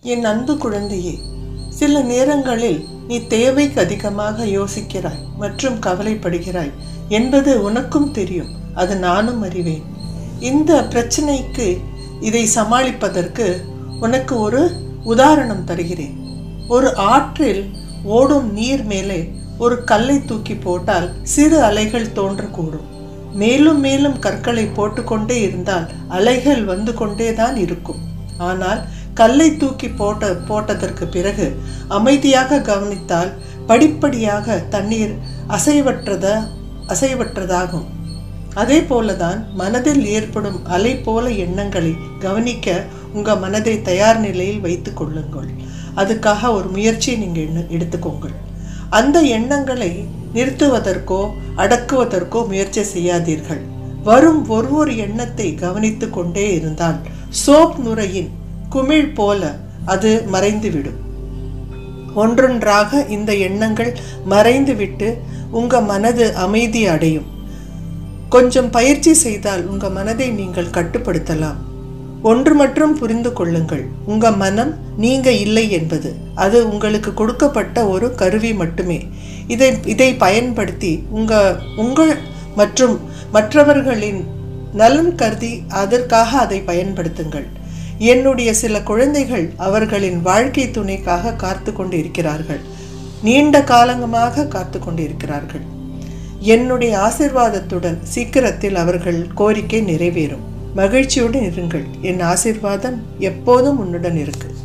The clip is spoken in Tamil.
என் அன்பு குழந்தையே சில நேரங்களில் நீ தேவைக்கு அதிகமாக யோசிக்கிறாய் மற்றும் கவலைப்படுகிறாய் என்பது உனக்கும் தெரியும் அது நானும் அறிவேன் இந்த பிரச்சனைக்கு இதை சமாளிப்பதற்கு உனக்கு ஒரு உதாரணம் தருகிறேன் ஒரு ஆற்றில் ஓடும் நீர் மேலே ஒரு கல்லை தூக்கி போட்டால் சிறு அலைகள் தோன்றக்கூடும் மேலும் மேலும் கற்களை போட்டுக்கொண்டே இருந்தால் அலைகள் வந்து கொண்டேதான் இருக்கும் ஆனால் கல்லை தூக்கி போட்ட போட்டதற்கு பிறகு அமைதியாக கவனித்தால் படிப்படியாக தண்ணீர் அசைவற்றத அசைவற்றதாகும் அதே போலதான் மனதில் ஏற்படும் அலை போல எண்ணங்களை கவனிக்க உங்க மனதை தயார் நிலையில் வைத்துக் கொள்ளுங்கள் அதுக்காக ஒரு முயற்சியை நீங்கள் எடுத்துக்கோங்கள் அந்த எண்ணங்களை நிறுத்துவதற்கோ அடக்குவதற்கோ முயற்சி செய்யாதீர்கள் வரும் ஒரு ஒரு எண்ணத்தை கவனித்து கொண்டே இருந்தால் சோப் நுரையின் குமிழ் போல அது மறைந்துவிடும் ஒன்றொன்றாக இந்த எண்ணங்கள் மறைந்துவிட்டு உங்க மனது அமைதி அடையும் கொஞ்சம் பயிற்சி செய்தால் உங்க மனதை நீங்கள் கட்டுப்படுத்தலாம் ஒன்று மட்டும் புரிந்து கொள்ளுங்கள் உங்க மனம் நீங்க இல்லை என்பது அது உங்களுக்கு கொடுக்கப்பட்ட ஒரு கருவி மட்டுமே இதை இதை பயன்படுத்தி உங்க உங்கள் மற்றும் மற்றவர்களின் நலன் கருதி அதற்காக அதை பயன்படுத்துங்கள் என்னுடைய சில குழந்தைகள் அவர்களின் வாழ்க்கை துணைக்காக காத்து கொண்டு இருக்கிறார்கள் நீண்ட காலங்கமாக காத்து கொண்டு இருக்கிறார்கள் என்னுடைய ஆசிர்வாதத்துடன் சீக்கிரத்தில் அவர்கள் கோரிக்கை நிறைவேறும் மகிழ்ச்சியுடன் இருங்கள் என் ஆசிர்வாதம் எப்போதும் உன்னுடன் இருக்கு